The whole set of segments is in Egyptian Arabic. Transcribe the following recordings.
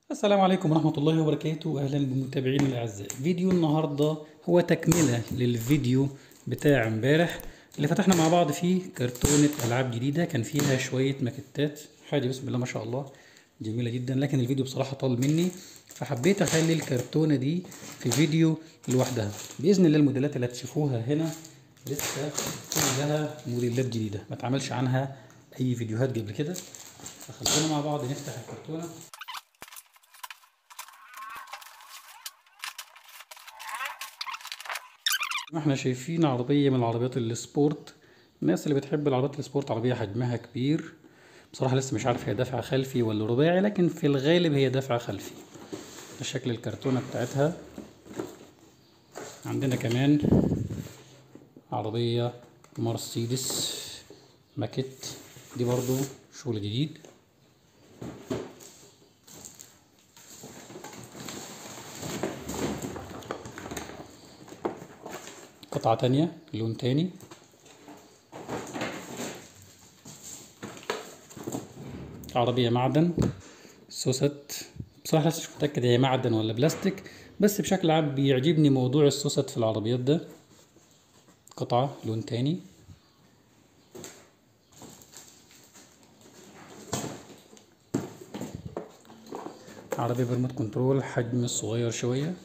السلام عليكم ورحمة الله وبركاته أهلا بمتابعينا الأعزاء فيديو النهاردة هو تكملة للفيديو بتاع امبارح اللي فتحنا مع بعض فيه كرتونة ألعاب جديدة كان فيها شوية ماكتات حاجة بسم الله ما شاء الله جميلة جدا لكن الفيديو بصراحة طال مني فحبيت أخلي الكرتونة دي في فيديو لوحدها بإذن الله الموديلات اللي هتشوفوها هنا لسه كلها موديلات جديدة ما اتعملش عنها أي فيديوهات قبل كده فخلونا مع بعض نفتح الكرتونة احنا شايفين عربية من العربيات السبورت الناس اللي بتحب العربيات السبورت عربية حجمها كبير بصراحة لسه مش عارف هي دفع خلفي ولا رباعي لكن في الغالب هي دفع خلفي ده شكل الكرتونة بتاعتها عندنا كمان عربية مرسيدس ماكيت دي برضو شغل جديد قطعة تانية لون تاني عربية معدن سوست بصراحة لسه مش متأكد هي معدن ولا بلاستيك بس بشكل عام بيعجبني موضوع السوست في العربيات ده قطعة لون تاني عربية بريموت كنترول حجم صغير شوية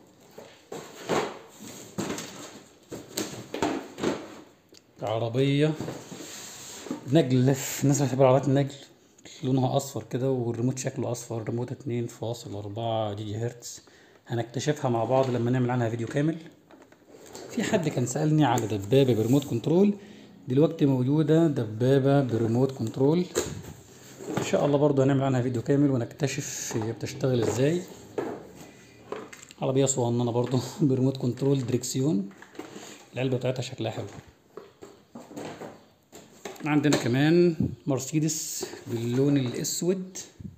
عربية نجل الناس اللي بتحب العربيات النجل لونها أصفر كده والريموت شكله أصفر ريموت اتنين فاصل أربعة جيجا هرتز هنكتشفها مع بعض لما نعمل عنها فيديو كامل في حد كان سألني على دبابة بريموت كنترول دلوقتي موجودة دبابة بريموت كنترول إن شاء الله برضو هنعمل عنها فيديو كامل ونكتشف هي بتشتغل إزاي عربية صغننة برضو بريموت كنترول دريكسيون العلبة بتاعتها شكلها حلو عندنا كمان مرسيدس باللون الاسود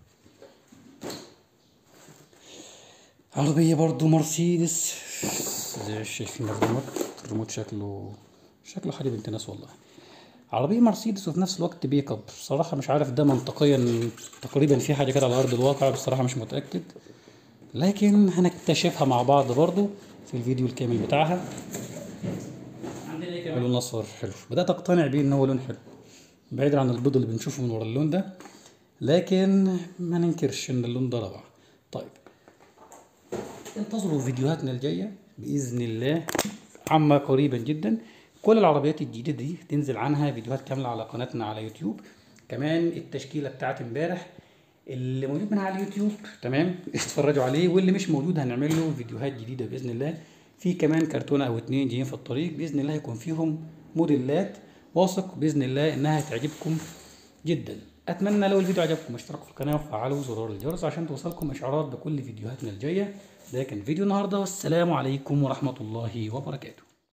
عربية برضو مرسيدس زي شايفين الريموت الريموت شكله شكله حاجة بنت ناس والله عربية مرسيدس وفي نفس الوقت بيك اب بصراحة مش عارف ده منطقيا تقريبا في حاجة كده على أرض الواقع بصراحة مش متأكد لكن هنكتشفها مع بعض برضو في الفيديو الكامل بتاعها عندنا ايه كمان لون اصفر حلو بدات اقتنع بيه ان هو لون حلو بعيد عن البيض اللي بنشوفه من ورا اللون ده لكن ما ننكرش ان اللون ده روعه طيب انتظروا فيديوهاتنا الجايه باذن الله عما قريبا جدا كل العربيات الجديده دي تنزل عنها فيديوهات كامله على قناتنا على يوتيوب كمان التشكيله بتاعت امبارح اللي موجود منها على اليوتيوب تمام اتفرجوا عليه واللي مش موجود هنعمل له فيديوهات جديده باذن الله في كمان كرتونه او اتنين جايين في الطريق باذن الله يكون فيهم موديلات واثق باذن الله انها تعجبكم جدا اتمنى لو الفيديو عجبكم اشتركوا في القناه وفعلوا زرار الجرس عشان توصلكم اشعارات بكل فيديوهاتنا الجايه ده كان فيديو النهارده والسلام عليكم ورحمه الله وبركاته